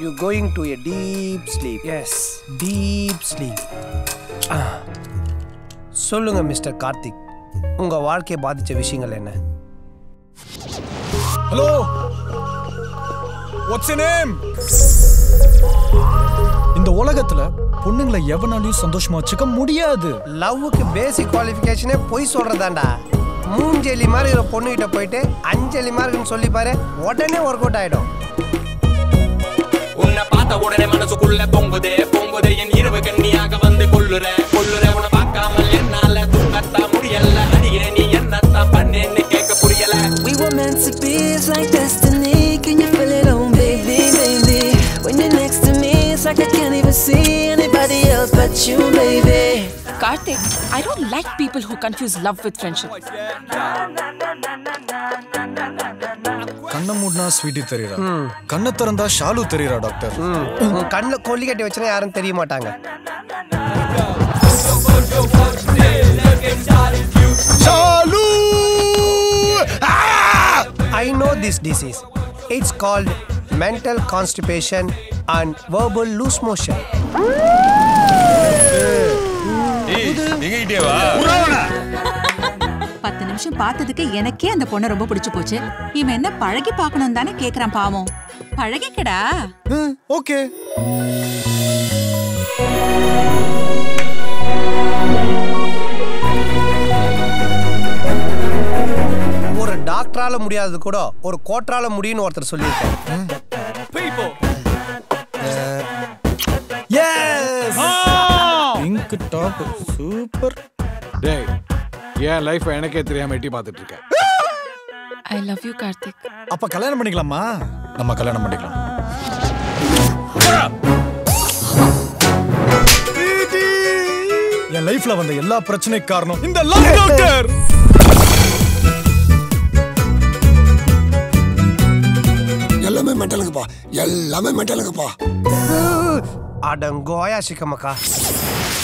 You going to a deep sleep as deep sleep சொல்லுங்க mister Karthik உங்க வாழ்க்கையை பாதிச்ச விஷயங்கள் என்ன ஹலோ வாட்ஸ் நேம் இந்த உலகத்துல பொண்ணுங்களை எவனாலையும் சந்தோஷமா வச்சுக்க முடியாது லவ்வுக்கு பேசிக் குவாலிஃபிகேஷனே பொய் சொல்றதாண்டா மூஞ்செலி மாதிரி ஒரு பொண்ணுகிட்ட போயிட்டு அஞ்சலி மார்க்குன்னு சொல்லி பாரு உடனே ஒர்க் அவுட் ஆயிடும் உன்னை பார்த்த உடனே மனசுக்குள்ள பொங்குதே பொங்குதே என் இரவு கண்ணியாக வந்து கொள்ளுற கொள்ளுற உன்னை பார்க்காமல் என்னால தூங்கத்தான் முடியல அடியே நீ என்னத்தான் பண்ணேன்னு கேட்க புரியல We were meant to be, it's like destiny. Can you feel it on, baby, baby? When you're next to me, it's like I can't even see anybody else but you, baby. Karthik, I don't like people who confuse love with friendship. கண்ணை மூடினா sweetie தெரியுறா கண்ணை திறந்தா Shalu தெரியுறா doctor உன் கண்ணில் கொல்லி கட்டி வச்சுனா யாரும் தெரிய மாட்டாங்க Shalu I know this disease. It's called mental constipation and verbal loose motion. பத்து நிமிஷம் பார்த்ததுக்கு எனக்கே அந்த பொண்ணை ரொம்ப பிடிச்சு போச்சு இவன் என்ன பழகி பார்க்கணும் தானே கேக்குறான் பாவம் பழகிக்கடா ஓகே ஒரு டாக்டரால முடியாதது கூட ஒரு கோட்டரால முடியும்னு ஒருத்தர் சொல்லியிருக்காரு எஸ் பிங்க் டாப் சூப்பர் டேய் என் லைஃப் எனக்கே தெரியாம எட்டி பார்த்துட்டு இருக்கேன் I love you, Karthik. அப்ப கல்யாணம் பண்ணிக்கலாமா நம்ம கல்யாணம் பண்ணிக்கலாம் என் லைஃப்ல வந்த எல்லா பிரச்சனைக்கு காரணம் இந்த லவ் டாக்டர் எல்லாமே மெட்டலுக்குப்பா எல்லாமே மெட்டலுக்குப்பா அடங்கோயா சிக்கமக்கா